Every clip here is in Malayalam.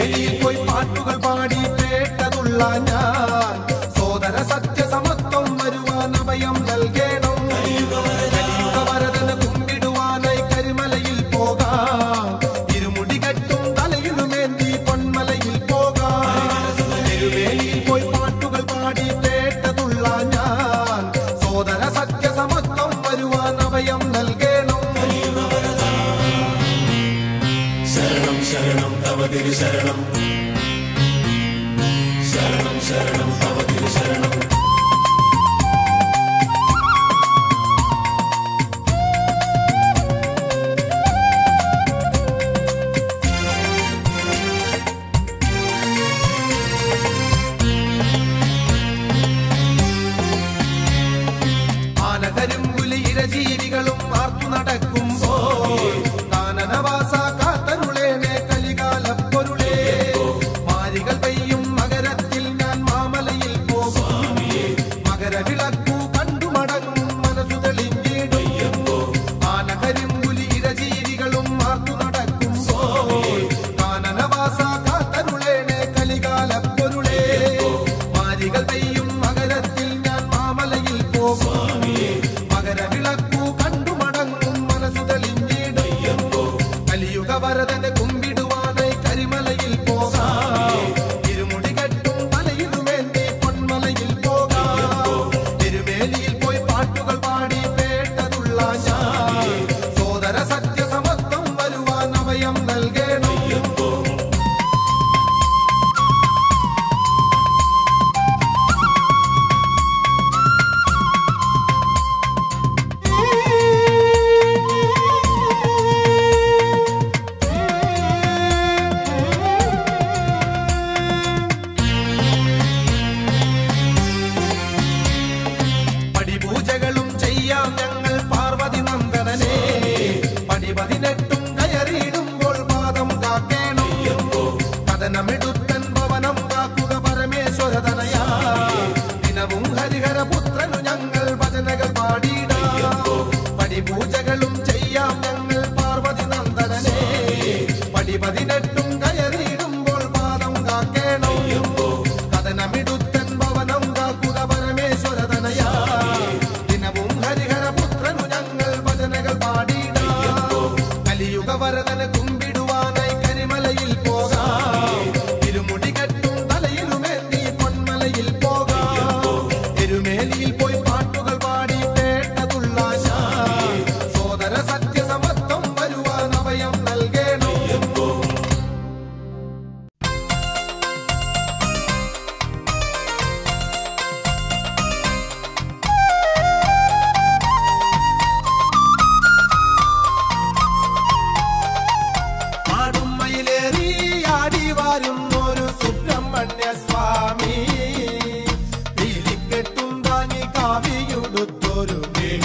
തിരുവേലിയിൽ പോയി പാട്ടുകൾ പാടി കേട്ടതുള്ള ഞാൻ സോദര സത്യസമത്വം വരുവാൻ അഭയം നൽകണം കലിയുഗ വരദന് കുമ്പിടുവാനായി കരിമലയിൽ പോകാം ഇരുമുടി കെട്ടും തലയിലുമേന്തി പൊന്മലയിൽ പോകാം തിരുവേലിയിൽ പോയി പാട്ടുകൾ പാടി കേട്ടതുള്ള ഞാൻ സോദര സത്യസമത്വം വരുവാൻ അഭയം നൽകണം ശരണം ശരണം തവ തിരു ശരണം ശരണം ശരണം തവ തിരു ശരണം ആനകരും പുലിയിരജീവികളും ആർത്തു നടക്കുമ്പോ കാനനവാസ കാത്തരുളേനെ കലികാലപ്പൊരുളേ മാരികൾ പെയ്യും മകരത്തിൽ ഞാൻ മാമലയിൽ പോകും മകരവിളക്കു കണ്ടു മടങ്ങും മനസ്സു തെളിഞ്ഞിടും ആനകരും പുലിയിരജീവികളും ആർത്തു നടക്കുമ്പോ കാനനവാസ കാത്തരുളേനെ കലികാലപ്പൊരുളേ മാരികൾ പെയ്യും മകരത്തിൽ ഞാൻ മാമലയിൽ പോകും മകരവിളക്കു കണ്ടു മടങ്ങും മനസ്സു തെളിഞ്ഞിടും കലിയുഗ വരദനെ കുമ്പിടുവാനായി കരിമലയിൽ പോകാം ഇരുമുടി കെട്ടും തലയിലുമേന്തി പൊന്മലയിൽ പോകാം തിരുവേലിയിൽ പോയി പാട്ടുകൾ പാടി കേട്ടതുള്ള ഞാൻ സോദര സത്യസമത്വം വരുവാൻ അഭയം നൽകണം പടിപൂജകളും ചെയ്യാം ഞങ്ങൾ പാർവതി നന്ദനനെ പടി പതിനെട്ടും കയറിയിടുമ്പോൾ പാദം കാക്കേണം കഥനമിടുത്തൻ ഭവനം കാക്കുക പരമേശ്വരതനയാ ദിനവും ഹരിഹരപുത്രനു ഞങ്ങൾ ഭജനകൾ പാടിയിടാം പടിപൂജകളും ചെയ്യാം ഞങ്ങൾ പാർവതി നന്ദനനെ പടി പതിനെട്ടും കയറിയിടുമ്പോൾ പാദം കാക്കേണം കഥനമിടുത്തൻ ഭവനം കാക്കുക പരമേശ്വരതനയാ ദിനവും ഹരിഹരപുത്രനു ഞങ്ങൾ ഭജനകൾ പാടിയിടാം കലിയുഗ വരദന് കുമ്പിടുവാനായി കരിമലയിൽ പോകാം ഇരുമുടി കെട്ടും തലയിലുമേന്തി പൊന്മലയിൽ പോകാം എരുമേലിയിൽ പോയി പാട്ടുകൾ പാടി കേട്ടതുള്ള ഞാൻ സോദര സത്യസമത്വം വരുവാൻ അഭയം നൽകണം ആടുമ്മയിലേറി ആടി വരുന്നൊരു സുബ്രഹ്മണ്യ സ്വാമി പീലിക്കെട്ടും താങ്ങി കാവിയുടുത്തൊരു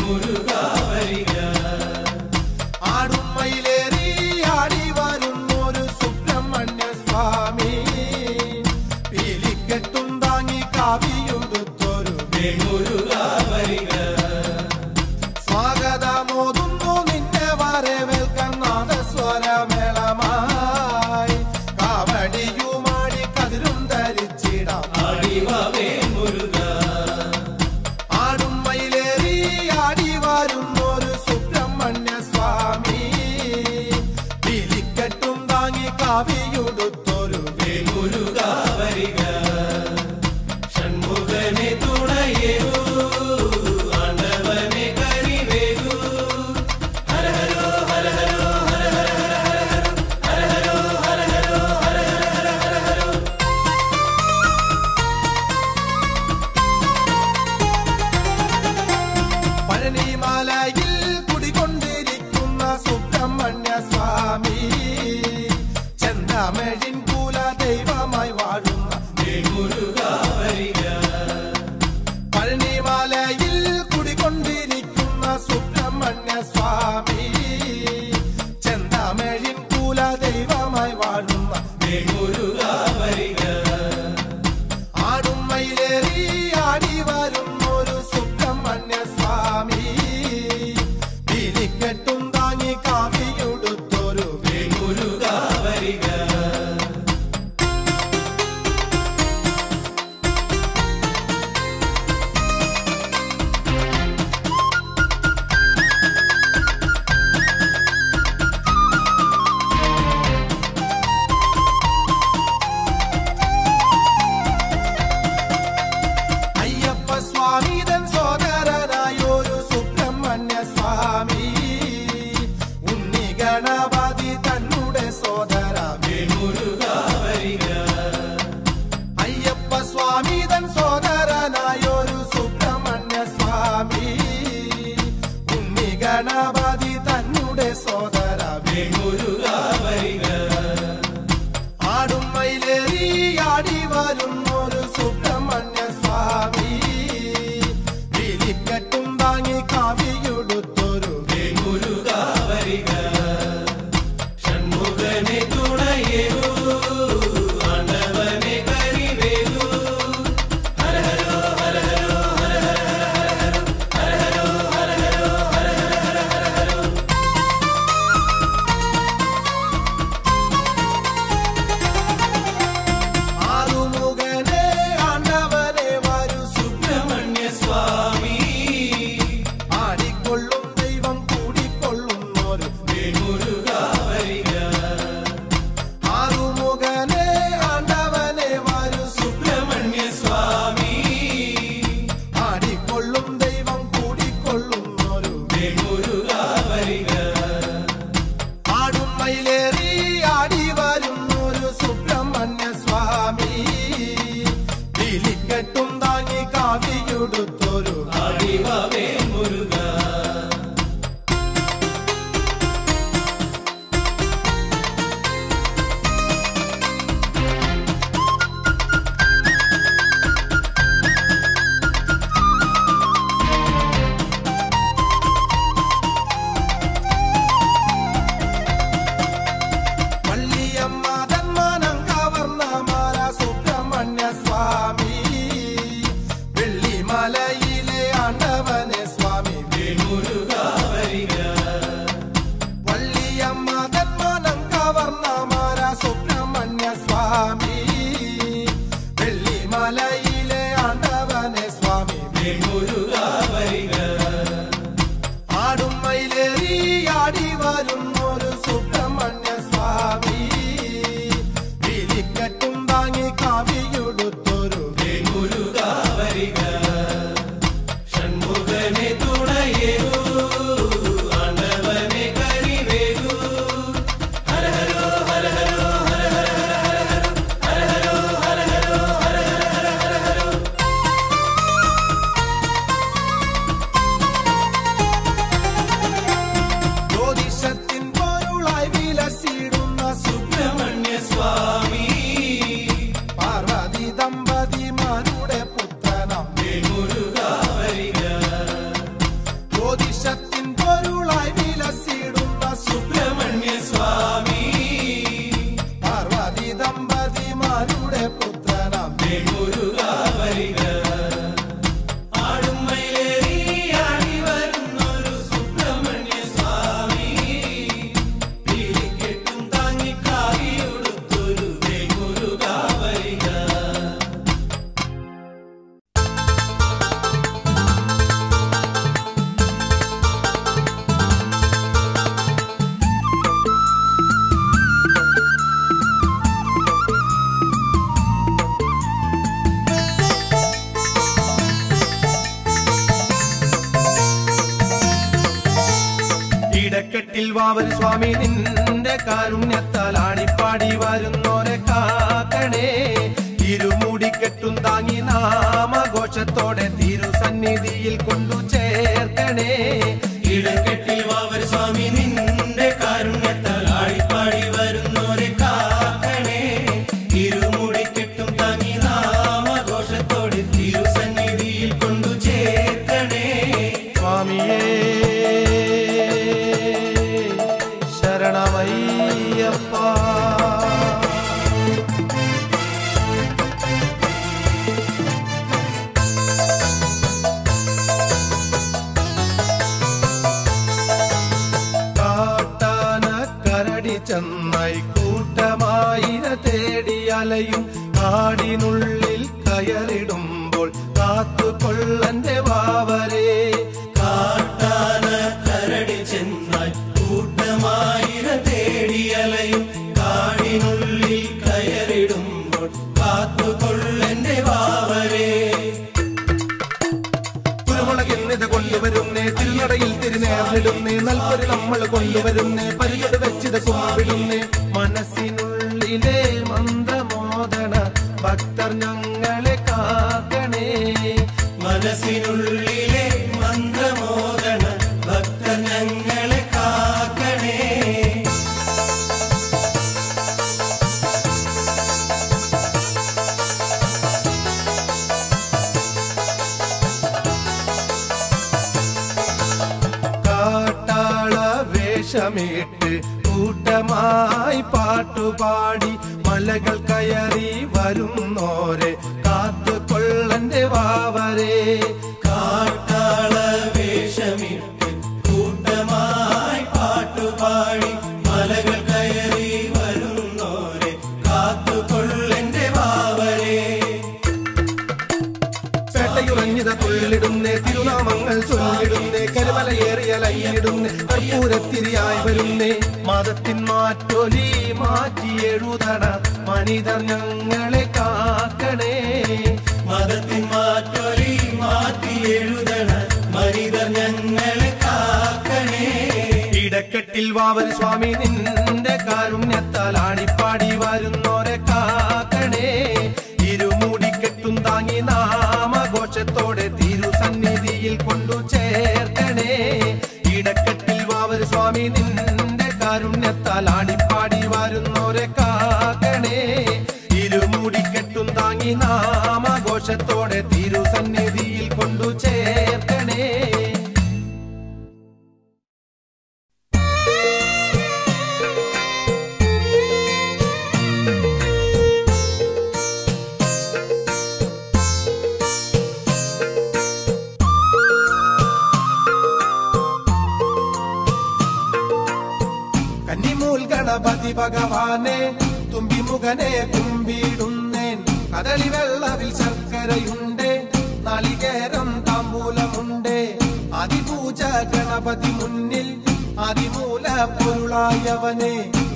ആടുമ്മയിലേറി ആടി വരുന്നൊരു സുബ്രഹ്മണ്യ സ്വാമി പീലിക്കെട്ടും താങ്ങി കാവിയുടുത്തൊരു സ്വാഗതമോതുന്നു നിന്നെ വരവേൽക്കാൻ നാദസ്വരമേളമായി കാവടിയുമാടി കതിരും ധരിച്ചിടാം ആടുമ്മയിലേറി ആടി വരുന്നൊരു സുബ്രഹ്മണ്യ സ്വാമി പീലിക്കെട്ടും താങ്ങി കാവിയുടുത്തൊരു ഷൺമുഖനെ തുണയേരൂ ആണ്ടവനെ കരിവേരൂ ഹര ഹരോ ഹര ഹരോ ഹര ഹര ഹര ഹര ഹരോ ഹര ഹരോ ഹര ഹര ഹര ഹര ഹരോ പഴനിമലയിൽ കുടികൊണ്ടിരിക്കുന്ന സുബ്രഹ്മണ്യ സ്വാമി ചെന്തമിഴിൻ കുല ദൈവമായി വാഴുന്ന പഴനിമലയിൽ കുടികൊണ്ടിരിക്കുന്ന സുബ്രഹ്മണ്യ സ്വാമി ചെന്തമിഴിൻ കുല ദൈവമായി വാഴുന്ന ആടുമ്മയിലേറി ആടി വരുന്നൊരു സുബ്രഹ്മണ്യ സ്വാമി പിലിക്കെട്ടും താങ്ങി കാവിയുടുത്തൊരു വരുന്നൊരു സുബ്രഹ്മണ്യ സ്വാമി വിളിക്കട്ടും താങ്ങി കാവിയുടുത്തൊരു മുരുക വരിക ഷൺമുഖനെ തുണയേകൂ ആണ്ടവനെ കരിവേകൂ ഹര ഹരോ ഹര ഹരോ ഹര ഹര ഹര ഹര ഹര ഹരോ ഹര ഹരോ ഹര ഹര ഹര ഹരോ ആറുമുഖനെ ആണ്ടവനെ വരു സുബ്രഹ്മണ്യ സ്വാമി ആടിക്കൊള്ളും ദൈവം കൂടിക്കൊള്ളുന്നൊരു മുരുക വരിക ആറുമുഖനെ ആണ്ടവനെ വരു സുബ്രഹ്മണ്യ സ്വാമി ആടിക്കൊള്ളും ദൈവം കൂടിക്കൊള്ളുന്നൊരു മുരുക വരിക ആടും മയിലേറി ആടി വരുന്നൊരു സുബ്രഹ്മണ്യ സ്വാമി വിളിക്കട്ടും താങ്ങി കാവിയുടുത്തൊരു ആടിവവേ മുരുക പള്ളിയമ്മ തന്മാനം കവർന്ന മാല സുബ്രഹ്മണ്യ സ്വാമി വെള്ളിമലയിലെ ആണ്ടവനെ സ്വാമി മുരുക വരിക പള്ളിയമ്മ തന്മാനം കവർന്ന മാല സുബ്രഹ്മണ്യ സ്വാമി വെള്ളിമലയിലെ ആണ്ടവനെ സ്വാമി മുരുക വരിക ആടും മയിലേറി ആടി വരുന്നൊരു സുബ്രഹ്മണ്യ സ്വാമി വിളിക്കട്ടും താങ്ങി കാവിയുടുത്തൊരു മുരുക വരിക ഷൺമുഖനെ തുണയേകൂ ആണ്ടവനെ കരിവേകൂ ഹര ഹരോ ഹര ഹരോ ഹര ഹര ഹര ഹര ഹര ഹരോ ഹര ഹരോ ഹര ഹര ഹര ഹരോ ജ്യോതിഷത്തിൻ പൊരുളായി വിലസിടുന്ന സുബ്രഹ്മണ്യ സ്വാമി പാർവതി ദമ്പതിമാരുടെ പുത്രനം മുരുക വരിക ജ്യോതിഷത്തിൻ പൊരുളായി വിലസിടുന്ന സുബ്രഹ്മണ്യ സ്വാമി പാർവതി ദമ്പതിമാരുടെ പുത്രനം മുരുക വരിക ആടും മയിലേറി ആടി വരുന്നൊരു സുബ്രഹ്മണ്യ സ്വാമി പീലിക്കെട്ടും താങ്ങി കാവിയുടുത്തൊരു മുരുക വരിക ഇടക്കെട്ടിൽ വാവൽ സ്വാമി നിന്റെ കാരുണ്യത്താൽ ആടിപ്പാടി വരുന്നോരെ കാക്കണേ ഇരുമുടിക്കെട്ടും താങ്ങി നാമഘോഷത്തോടെ തിരുസന്നിധിയിൽ കൊണ്ടു ചേർക്കണേ ഇടക്കെട്ടിൽ വാവർ സ്വാമി നിന്റെ കാരുണ്യത്താൽ ആടിപ്പാടി വരുന്നോരെ കാക്കണേ ഇരുമുടിക്കെട്ടും താങ്ങി നാമഘോഷത്തോടെ തിരുസന്നിധിയിൽ കൊണ്ടു ചേർക്കണേ സ്വാമിയേ ശരണമയ്യപ്പ കാട്ടാന കരടി ചെന്നായി കൂട്ടമായിര തേടി അലയും കാടിനുള്ളിൽ കയറിടുമ്പോൾ കാത്തുകൊള്ളന്റെ വാവരേ കാട്ടാന കരടി ചെന്നാൽ കൂട്ടമായിര തേടിയലയും കാടിനുള്ളിൽ കയറിടുമ്പോൾ കാത്തുകൊള്ളന്റെ വാവരേ കുരുമുളകിന്നിത് കൊണ്ടുവരുന്നേ തിരുനടയിൽ തിരുനേർന്നിടുന്നേ നൽപൊരു നമ്മൾ കൊണ്ടുവരുന്നേ പരിചത് വെച്ചിത് കുമ്പിടുന്നേ മനസ്സിനുള്ളിലെ മന്ത്രമോദന ഭക്തർ ഞങ്ങളെ കാക്കണേ മനസ്സിനുള്ളിലെ മന്ത്രമോദന ഭക്തർ ഞങ്ങളെ കാക്കണേ വേഷമിട്ട് കൂട്ടമായി പാട്ടുപാടി മലകൾ കയറി വരുന്നോരെ കാത്തുകൊള്ളന്റെ വാവരെ കാട്ടാള വേഷമിട്ട് കൂട്ടമായി പാട്ടുപാടി മലകൾ കയറി വരുന്നോരെ കാത്തുകൊള്ളെന്റെ വാവരെ പേട്ടയുറഞ്ഞിത തുള്ളിടുന്നേ തിരുനാമങ്ങൾ ചൊല്ലിടുന്നേ കരുമലയേറിയ ലൈനിടുന്നേ കർപ്പൂരത്തിരിയായി വരുന്നേ മതത്തിൻ മാറ്റൊലി മാറ്റി എഴുതണ മനിതർ ഞങ്ങളെ കാക്കണേ മതത്തിൻ മാറ്റൊലി മാറ്റി എഴുതണ മനിതർ ഞങ്ങളെ കാക്കണേ ഇടക്കെട്ടിൽ വാവൽ സ്വാമി നിന്റെ കാരുണ്യത്താൽ ആടിപ്പാടി വരുന്നോരെ കാക്കണേ ഇരുമുടി കെട്ടും താങ്ങി നാമഘോഷത്തോടെ തിരുസന്നിധിയിൽ കൊണ്ടു ചേർക്കണേ ഇടക്കെട്ടിൽ വാവൽ സ്വാമി നിന്റെ കാരുണ്യത്താൽ ആടിപ്പാടി വരുന്നോരെ കാക്കണേ ഇരുമുടി കെട്ടും താങ്ങി നാമഘോഷത്തോടെ തിരുസന്നിധിയിൽ കൊണ്ടു ചേർക്കണേ കന്നിമൂൽ ഗണപതി ഭഗവാനെ തുമ്പിമുഖനെ കുമ്പിടുന്നേൻ കദളി വെള്ളവിൽ ശർക്കരയുണ്ട് നാളികേരം താമ്പൂലമുണ്ട് അതിപൂജ ഗണപതി മുന്നിൽ അതിമൂല പൊരുളായവനെ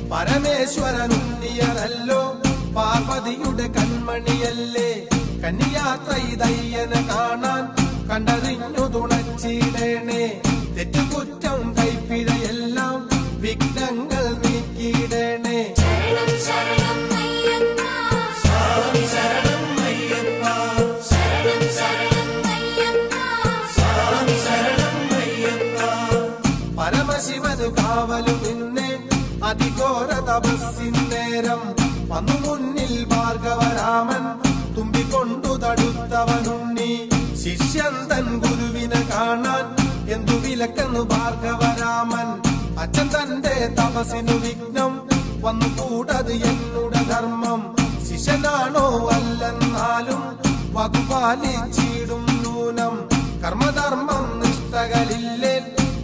പരമേശ്വരനുണ്ണിയനല്ലോ പാർവതിയുടെ കൺമണിയല്ലേ കന്യാത്ര ഇതയ്യനെ കാണാൻ കണ്ടറിഞ്ഞു തുണച്ചിടേണേ തെറ്റുകുറ്റം കൈപ്പിഴയെല്ലാം വിഘ്നങ്ങൾ നീക്കിയിടേണേ ശരണം ശരണം അയ്യപ്പ സ്വാമി ശരണം അയ്യപ്പ ശരണം ശരണം അയ്യപ്പ സ്വാമി ശരണം അയ്യപ്പ പരമശിവന് കാവലു നിന്നെ അതിഘോര തപസ്സിന്നേരം വന്നു മുന്നിൽ ഭാർഗവരാമൻ തുമ്പിക്കൊണ്ടു തടുത്തവനുണ്ണി ശിഷ്യൻ തൻ ഗുരുവിനെ കാണാൻ എന്തു വിലക്കെന്നു ഭാർഗവരാമൻ അച്ഛൻ തന്റെ തപസ്സിനു വിഘ്നം വന്നു കൂടത് എന്നുടെ ധർമ്മം ശിഷ്യനാണോ അല്ലെന്നാലും വകുപാലിച്ചിടും നൂനം കർമ്മധർമ്മം നിഷ്ഠകളില്ലേ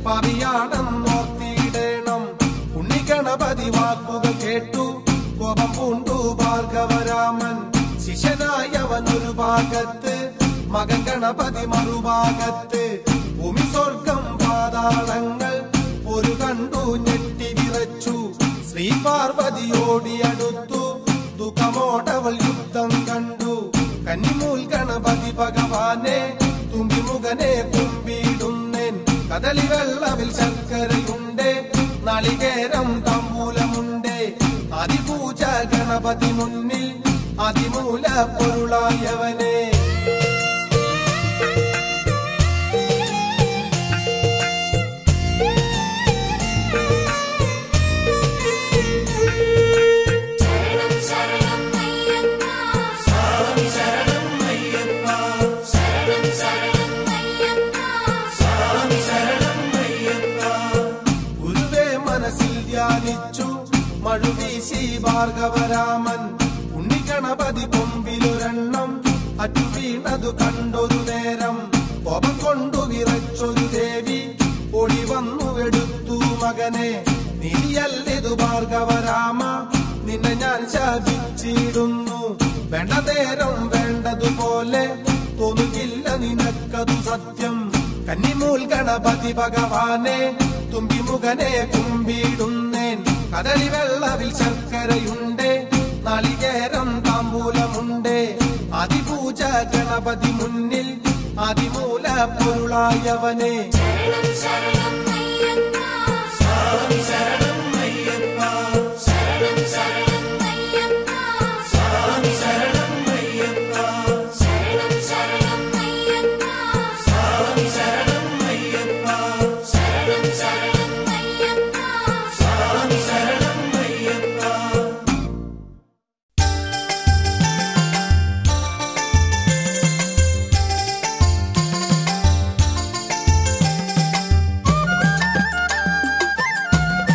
പാപിയാണെന്നോർത്തിയിടേണം ഉണ്ണിഗണപതി വാക്കുകൾ കേട്ടു കോപം പൂണ്ടു ഭാർഗവരാമൻ ശിഷ്യനായവൻ ഒരു ഭാഗത്ത് മകൻ ഗണപതി മറുഭാഗത്ത് ഭൂമി സ്വർഗം പാതാളങ്ങൾ ഒരു കണ്ടു ഞെട്ടി വിറച്ചു ശ്രീ പാർവതിയോടിയടുത്തു ദുഃഖമോടവൾ യുദ്ധം കണ്ടു കന്നിമൂൽ ഗണപതി ഭഗവാനെ തുമ്പിമുഖനെ കുമ്പിടുന്നേൻ കദളി വെള്ളവിൽ ശർക്കരയുണ്ട് നാളികേരം തമ്പൂലമുണ്ട് അതിപൂജ ഗണപതി മുന്നിൽ അതിമൂല പൊരുളായവനെ ശരണം ശരണം അയ്യപ്പ സ്വാമി ശരണം അയ്യപ്പ ശരണം ശരണം അയ്യപ്പ സ്വാമി ശരണം അയ്യപ്പ ഗുരുവേ മനസ്സിൽ ധ്യാനിച്ചു മഴുവീശി ഭാർഗവരാമൻ ഉണ്ണിഗണപതി കൊമ്പിലൊരെണ്ണം അറ്റു വീണതു കണ്ടൊരു നേരം കോപം കൊണ്ടു വിറച്ചൊരു ദേവി ഒളി വന്നു എടുത്തു മകനെ നീയല്ലിതു ഭാർഗവരാമ നിന്നെ ഞാൻ ശാപിച്ചിടുന്നു വേണ്ട നേരം വേണ്ടതുപോലെ തോന്നുകില്ല നിനക്കതു സത്യം കന്നിമൂൽ ഗണപതി ഭഗവാനെ തുമ്പിമുഖനെ കുമ്പിടുന്നേൻ കദളി വെള്ളവിൽ ശർക്കരയുണ്ട് നാളികേരം താമ്പൂലമുണ്ട് അതിപൂജ ഗണപതി മുന്നിൽ അതിമൂല പൊരുളായവനെ ശരണം ശരണം അയ്യപ്പ സ്വാമി ശരണം അയ്യപ്പ ശരണം ശരണം അയ്യപ്പ സ്വാമി ശരണം അയ്യപ്പ ശരണം ശരണം അയ്യപ്പ സ്വാമി ശരണം അയ്യപ്പ ശരണം ശരണം അയ്യപ്പ സ്വാമി ശരണം അയ്യപ്പ ശരണം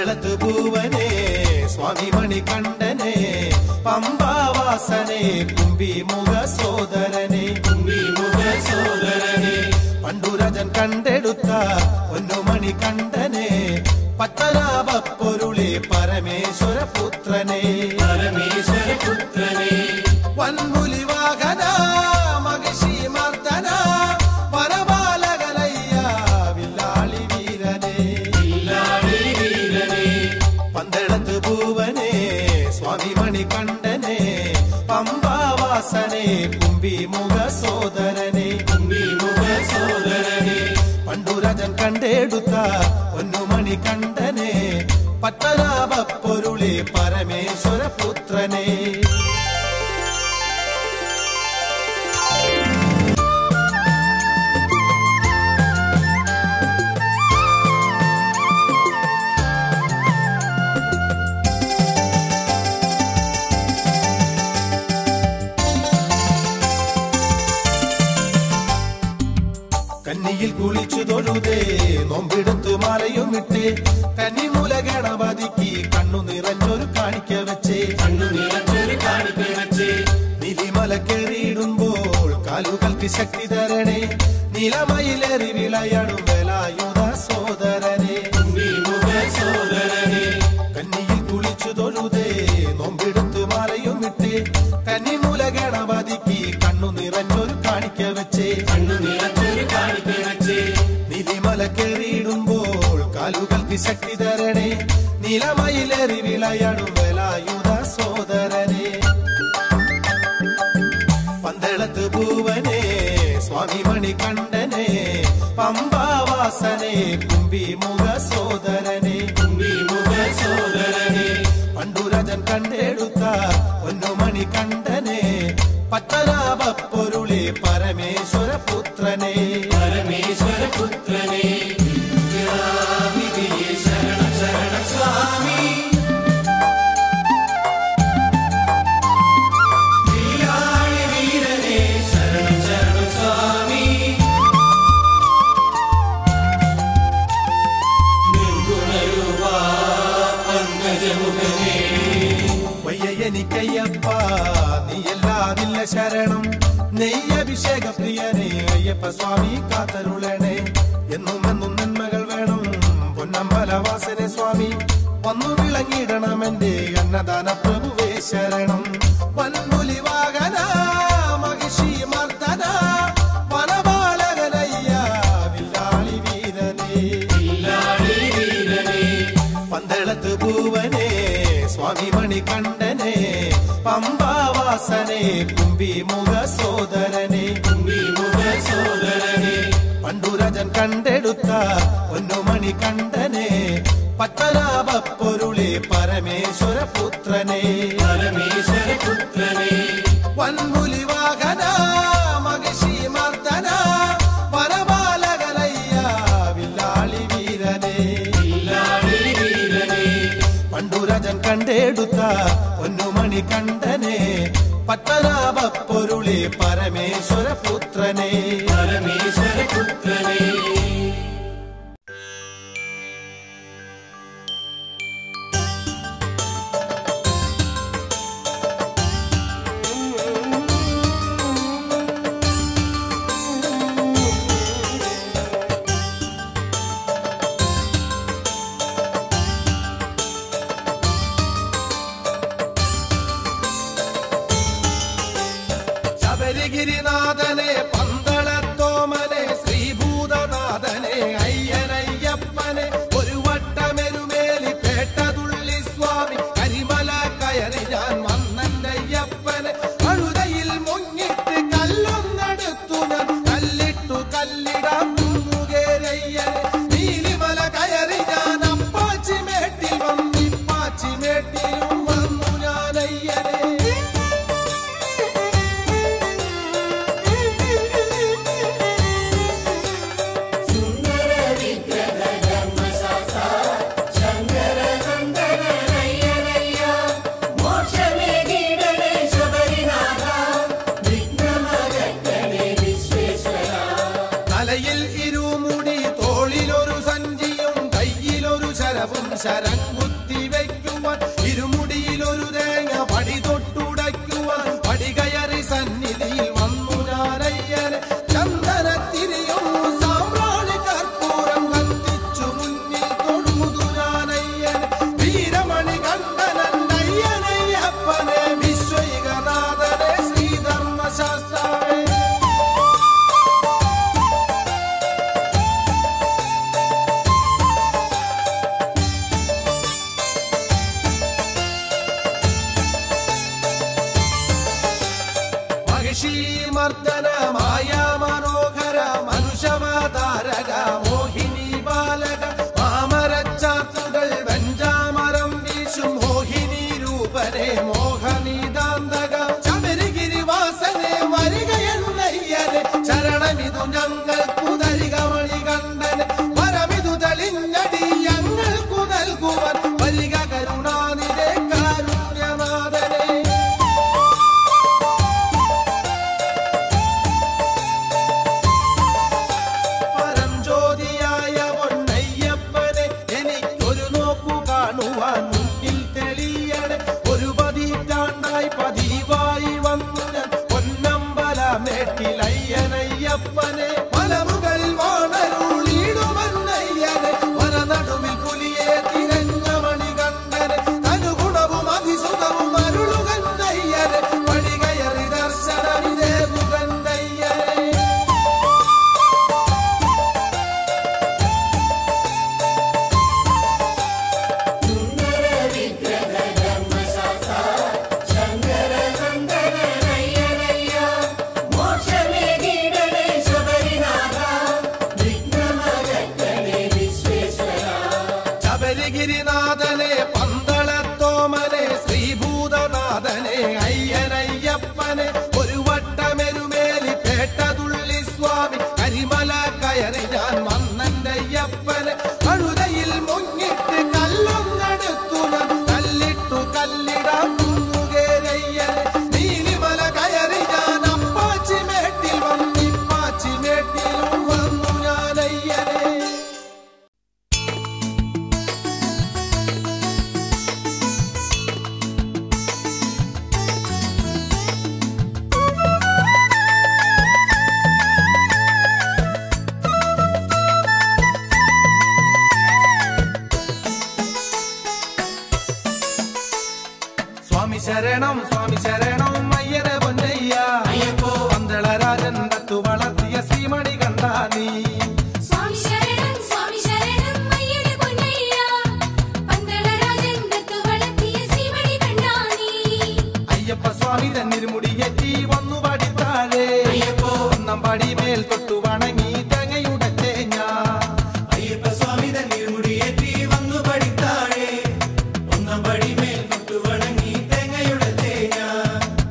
പന്തളത്ത് പൂവനെ സ്വാമി മണികണ്ഠനെ പമ്പാവാസനെ കുംഭിമുഖ സോദരനെ കുംഭിമുഖ സോദരനെ പണ്ടുരജൻ കണ്ടെടുത്ത പൊന്നുമണി കണ്ഠനെ പത്തനാഭ പൊരുളെ പരമേശ്വര പുത്രനെ പരമേശ്വര പുത്രനെ വൻപുലി വാഹന മഹിഷി മർദ്ദന വനപാലകനയ്യ വില്ലാളി വീരനെ ഇല്ലാളി വീരനെ പന്തളത്ത് പൂവനെ സ്വാമി മണികണ്ഠനെ പമ്പാവാസനെ കുംഭിമുഖ സോദരനെ കുംഭിമുഖ സോദരനെ പണ്ടുരജൻ കണ്ടെടുത്ത പൊന്നുമണി കണ്ഠനെ പത്തനാഭ പൊരുളെ പരമേശ്വര പുത്രനെ കന്നിയിൽ കുളിച്ചു തൊഴുതേ നോമ്പെടുത്തു മാലയുമിട്ട് കന്നിമൂല ഗണപതിക്ക് കണ്ണു നിറഞ്ഞൊരു കാണിക്ക വെച്ചേ കണ്ണു നിറച്ചൊരു കാണിക്ക വെച്ച് നിലിമല കയറിയിടുമ്പോൾ കാലുകൾക്ക് ശക്തി തരണേ നിലമയിലേറി വിളയാടും വേലായുധ സോദരനെ കുംഭിമുഖ സോദരനെ കന്നിയിൽ കുളിച്ചു തൊഴുതേ നോമ്പെടുത്തു മാലയുമിട്ട് കന്നിമൂല ഗണപതിക്ക് കണ്ണു നിറഞ്ഞൊരു കാണിക്ക വെച്ചേ കണ്ണു നിറച്ചൊരു കാണിക്ക വെച്ച് നിലിമല കയറിയിടുമ്പോൾ കാലുകൾക്ക് ശക്തി തരണേ നിലമയിലേറി വിളയാടും വേലായുധ സോദരനെ പന്തളത്ത് പൂവനെ സ്വാമി മണികണ്ഠനെ പമ്പാവാസനെ കുംഭിമുഖ സോദരനെ കുംഭിമുഖ സോദരനെ പണ്ടുരജൻ കണ്ടെടുത്ത പൊന്നുമണി കണ്ഠനെ പത്തനാഭ പൊരുളെ പരമേശ്വര പുത്രനെ പരമേശ്വര പുത്രനെ വിധിയെ ശരണം ശരണം സ്വാമി വില്ലാളി വീരനെ ശരണം ശരണം സ്വാമി നിർഗുണരൂപ പങ്കജമുഖനേ വയ്യനിക്കയ്യപ്പ നീയല്ലാതില്ല ശരണം നെയ്യഭിഷേക പ്രിയനെ അയ്യപ്പ സ്വാമി കാത്തരുളണേ എന്നും എന്നും നന്മകൾ വേണം പൊന്നമ്പലവാസനെ സ്വാമി വന്നു വിളങ്ങിടണം എന്റെ അന്നദാന പ്രഭുവേ ശരണം വൻപുലി വാഹന മഹിഷി മർദ്ദന വനപാലകനയ്യ വില്ലാളി വീരനേ വില്ലാളി വീരനെ പന്തളത്ത് പൂവനെ സ്വാമി മണികണ്ഠനെ പമ്പാവാസനെ കുംഭിമുഖ സോദരനെ കുംഭിമുഖ സോദരനെ പണ്ടുരജൻ കണ്ടെടുത്ത പൊന്നുമണി കണ്ഠനെ പത്തനാഭ പൊരുളെ പരമേശ്വര പുത്രനെ പരമേശ്വര പുത്രനെ വൻപുലി വാഹന മഹിഷി മർദ്ദന വനപാലകനയ്യ വില്ലാളി വീരനെ വില്ലാളി വീരനെ പണ്ടുരജൻ കണ്ടെടുത്ത പൊന്നുമണി കണ്ഠനെ പത്തനാഭ പൊരുളെ പരമേശ്വര പുത്രനെ പരമേശ്വര പുത്രനെ ശബരിഗിരിനാഥനെ പന്തളത്തോമ ശരവും ശരം കുത്തി വയ്ക്കുവാൻ ഇരുമുടിയിൽ ഒരു തേങ്ങ പടി തൊട്ടുടയ്ക്കുവാൻ പടി കയറി സന്നിധിയിൽ വന്നു ഞാനയ്യനെ ചന്ദനത്തിരിയും സാമ്രാണി കർപ്പൂരം കത്തിച്ചു മുന്നിൽ തൊഴുതു ഞാനയ്യനെ വീരമണി കണ്ടനൻ അയ്യനയ്യപ്പനെ വിശ്വൈകനാഥനെ ശ്രീധർമ്മശാസ്താവേ മഹിഷീമർദ്ദനമായ മനോഹര മനുഷ്യവതാരക മോഹിനി ബാലക മാമരച്ചാത്തുകൾ വെഞ്ചാമരം വീശും മോഹിനി രൂപനെ മോഹനീതാന്തക ശബരിഗിരിവാസനെ വരികയെന്നയ്യനെ ശരണമിതു ഞങ്ങൾക്കു തരിക മണികണ്ഠന് വരമിതു തെളിഞ്ഞടി ഞങ്ങൾക്കു നൽകുവാൻ വരിക കരുണാനിധേ കാരുണ്യനാഥനെ പരംജ്യോതിയായ പൊന്നയ്യപ്പനെ എനിക്കൊരു നോക്കു കാണുവാൻ മുന്നിൽ തെളിയണെ ഒരു പതിറ്റാണ്ടായി പതിവായി വന്നു ഞാൻ പൊന്നമ്പലമേട്ടിലയ്യനയ്യപ്പനെ മലമുകളിൽ വാണരുളിടുമെന്നയ്യനെ വനനടുവിൽ പുലിയെ തിരഞ്ഞ മണികണ്ഠനെ തനുഗുണവും അതിസുഖവും അരുളുകന്നയ്യനെ പടികയറി ദർശനമിതേകുകന്നയ്യനെ ശബരിഗിരിനാഥനെ പന്തളത്തോമനെ ശ്രീഭൂതനാഥനെ അയ്യനയ്യപ്പനെ ഒരു വട്ടമെരുമേലി പേട്ടതുള്ളി സ്വാമി കരിമല കയറി ഞാൻ വന്നയ്യപ്പനെ അഴുതയിൽ മുങ്ങിട്ട് കല്ലൊന്നെടുത്തു ഞാൻ കല്ലിട്ടു കല്ലിടാൻ കുന്നുകേരയ്യനെ നീലിമല കയറി ഞാൻ അപ്പാച്ചി മേട്ടിൽ വന്നിപ്പാച്ചി മേട്ടിലും വന്നു ഞാനയ്യനെ സ്വാമി ശരണം സ്വാമി ശരണം അയ്യന പൊന്നയ്യ പന്തളരാജൻ തത്തു വളർത്തിയ ശ്രീമണി കണ്ടാ നീ സ്വാമി ശരണം സ്വാമി ശരണം അയ്യനെ പൊന്നയ്യ പന്തളരാജൻ ദത്തു വളർത്തിയ ശ്രീമണി കണ്ടാനീ അയ്യപ്പ സ്വാമി തന്നിരുമുടിയേറ്റി വന്നു പടിത്താഴെ ഒന്നാം പടി മേൽ തൊട്ടു വണങ്ങി തേങ്ങയുടെ തേങ്ങ അയ്യപ്പ സ്വാമി തന്നിൽ മുടിയേറ്റി വന്നു പടിത്താഴെ ഒന്നാം പടിമേൽ തൊട്ടു വണങ്ങി തേങ്ങയുടെ തേങ്ങ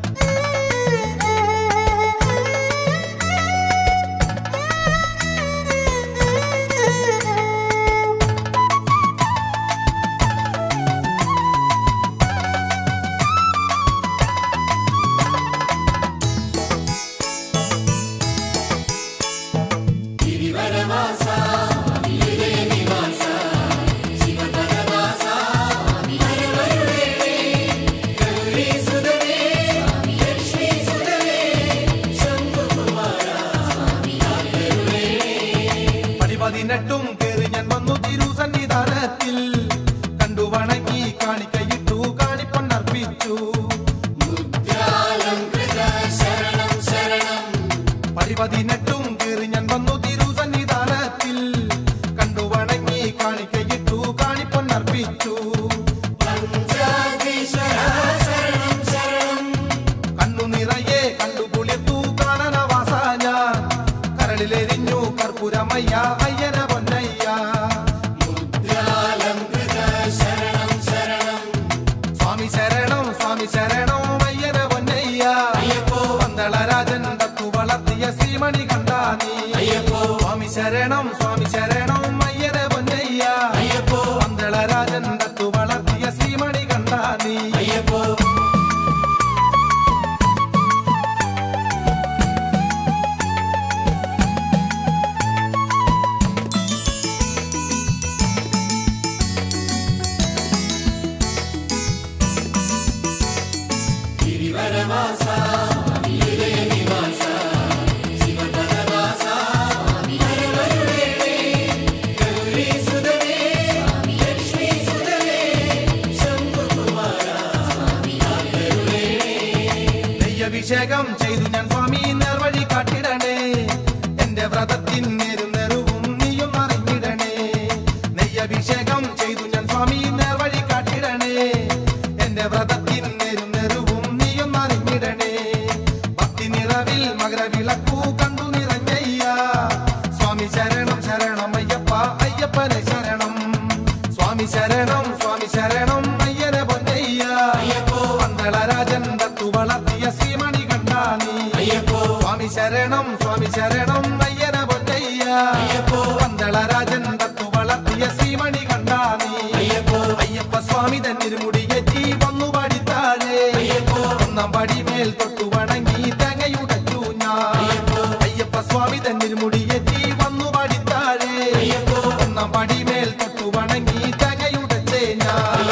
നെയ്യഭിഷേകം ചെയ്തു ഞാൻ സ്വാമി നേർവഴി കാട്ടിടണേ എന്റെ വ്രതത്തിൻ നേരുന്നെരുവും നീയും അറിഞ്ഞിടണേ നെയ്യഭിഷേകം ചെയ്തു ഞാൻ സ്വാമി നേർവഴി കാട്ടിടണേ എന്റെ വ്രതത്തിൻ നേരുന്നെരുവും നീയും അറിഞ്ഞിടണേ ഭക്തി നിറവിൽ മകരവിളക്കു കണ്ടു നിറഞ്ഞയ്യ സ്വാമി ശരണം ശരണം അയ്യപ്പ അയ്യപ്പനെ ശരണം സ്വാമി ശരണം സ്വാമി ശരണം അയ്യനെ പൊന്നയ്യ പന്തളരാജൻ തത്തു വളർത്തിയ ശ്രീമണി കണ്ടാനി സ്വാമി ശരണം സ്വാമി ശരണം അയ്യനെ പൊന്നയ്യ പന്തളരാജൻ തത്തു വളർത്തിയ ശ്രീമണി കണ്ടാനി അയ്യപ്പ സ്വാമി തന്നിരുമുടിയേറ്റി വന്നു പാടിത്താഴെ ഒന്നാം പടിമേൽ തൊട്ടു വണങ്ങി തേങ്ങയുടച്ചു ഞാൻ അയ്യപ്പ സ്വാമി തന്നിരുമുടിയേറ്റി വന്നു പാടിത്താഴെ ഒന്നാം പടിമേൽ തൊട്ടു വണങ്ങി തേങ്ങയുടച്ചേ ഞാൻ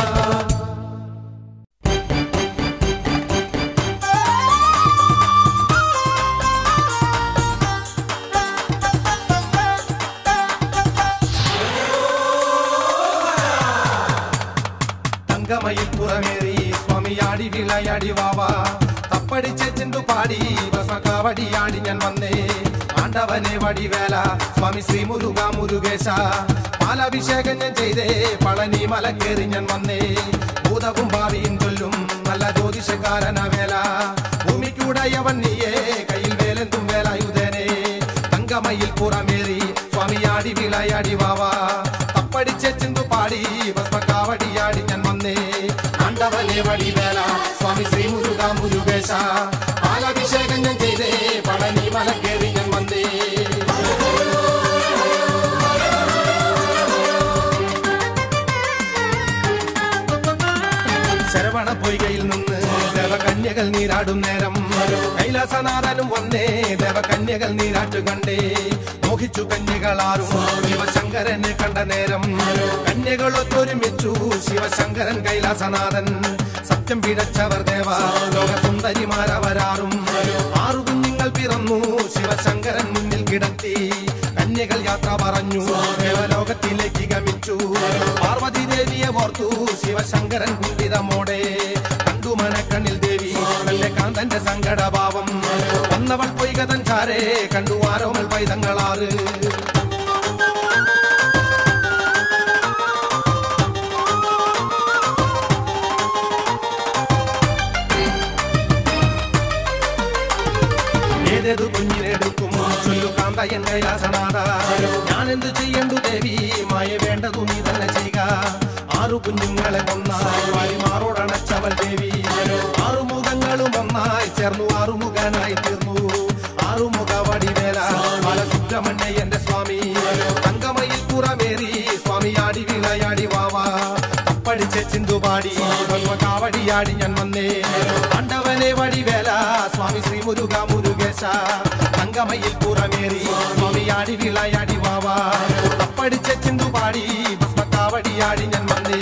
തങ്കമയിൽ പുറമേറി സ്വാമിയാടി വിളയാടി വാവാ തപ്പടിച്ച ചെന്തു പാടി ഭസ്മകാവടിയാടി ഞാൻ വന്നേ ആണ്ടവനെ വടിവേല സ്വാമി ശ്രീ മുരുക മുരുകേശ പാലാഭിഷേകം ഞാൻ ചെയ്തേ പളനി മലക്കേറി ഞാൻ വന്നേ ഭൂതവും ഭാവിയും കൊല്ലും നല്ല ജ്യോതിഷക്കാരന വേല ഭൂമിക്കുടയവൻ നീയേ കയ്യിൽ വേലെന്തും വേലായുധനെ തങ്കമയിൽ പുറമേറി സ്വാമിയാടി വിളയാടി വാവാ തപ്പടിച്ച ചെന്തു പാടി ഭസ്മകാവടിയാടി ഞാൻ വന്നേ ആണ്ടവനെ വടിവേല സ്വാമി ശ്രീ മുരുക മുരുകേശ പാലാഭിഷേകം ഞാൻ ചെയ്തേ പളനി മലക്കേറി ഞാൻ വന്നേ ശരവണ പൊയ്കയിൽ നിന്ന് ദേവകന്യകൾ നീരാടും നേരം കൈലാസനാഥനും വന്നേ ദേവകന്യകൾ നീരാട്ടു കണ്ടേ മോഹിച്ചു കന്യകളാറും ശിവശങ്കരനെ കണ്ട നേരം കന്യകളൊത്തൊരുമിച്ചു ശിവശങ്കരൻ കൈലാസനാഥൻ സത്യം പിഴച്ചവർ ദേവ ലോകസുന്ദരിമാരവരാറും ആറു കുഞ്ഞുങ്ങൾ പിറന്നു ശിവശങ്കരൻ മുന്നിൽ കിടത്തി കന്യകൾ യാത്ര പറഞ്ഞു ദേവലോകത്തിലേക്ക് ഗമിച്ചു പാർവതി ദേവിയെ ഓർത്തു ശിവശങ്കരൻ കുണ്ടിതമോടെ കണ്ടു മനക്കണ്ണിൽ ദേവി തന്റെ കാന്തന്റെ സങ്കടഭാവം വന്നവൾ പൊയ്കതൻ ചാരേ കണ്ടു ആരോമൽ പൈതങ്ങളാറ് ഏതേതു കുഞ്ഞിനെടുക്കും ചൊല്ലു കാന്ത എൻ കൈലാസനാഥ ഞാൻ എന്ത് ചെയ്യണ്ടു ദേവി മായ വേണ്ടതു നീ തന്നെ ചെയ്യുക ആറു കുഞ്ഞുങ്ങളെ ഒന്നായി വാരിമാറോടണച്ചവൾ ദേവി ആറുമുഖങ്ങളും ഒന്നായി ചേർന്നു ആറുമുഖനായി തീർന്നു ആറുമുഖ വടിവേല ബാലസുബ്രഹ്മണ്യ എന്റെ സ്വാമി തങ്കമയിൽ പുറമേറി സ്വാമിയാടി വിളയാടി വാവാ തപ്പടിച്ച ചിന്തുപാടി കാവടിയാടി ഞാൻ വന്നേ ആണ്ടവനെ വടിവേല സ്വാമി ശ്രീ മുരുക മുരുകേശ തങ്കമയിൽ പുറമേറി സ്വാമിയാടി വിളയാടി വാവാ തപ്പടിച്ച ചിന്തുപാടി ഭസ്മക്കാവടിയാടി ഞാൻ വന്നേ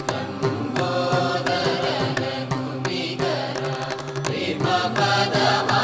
పద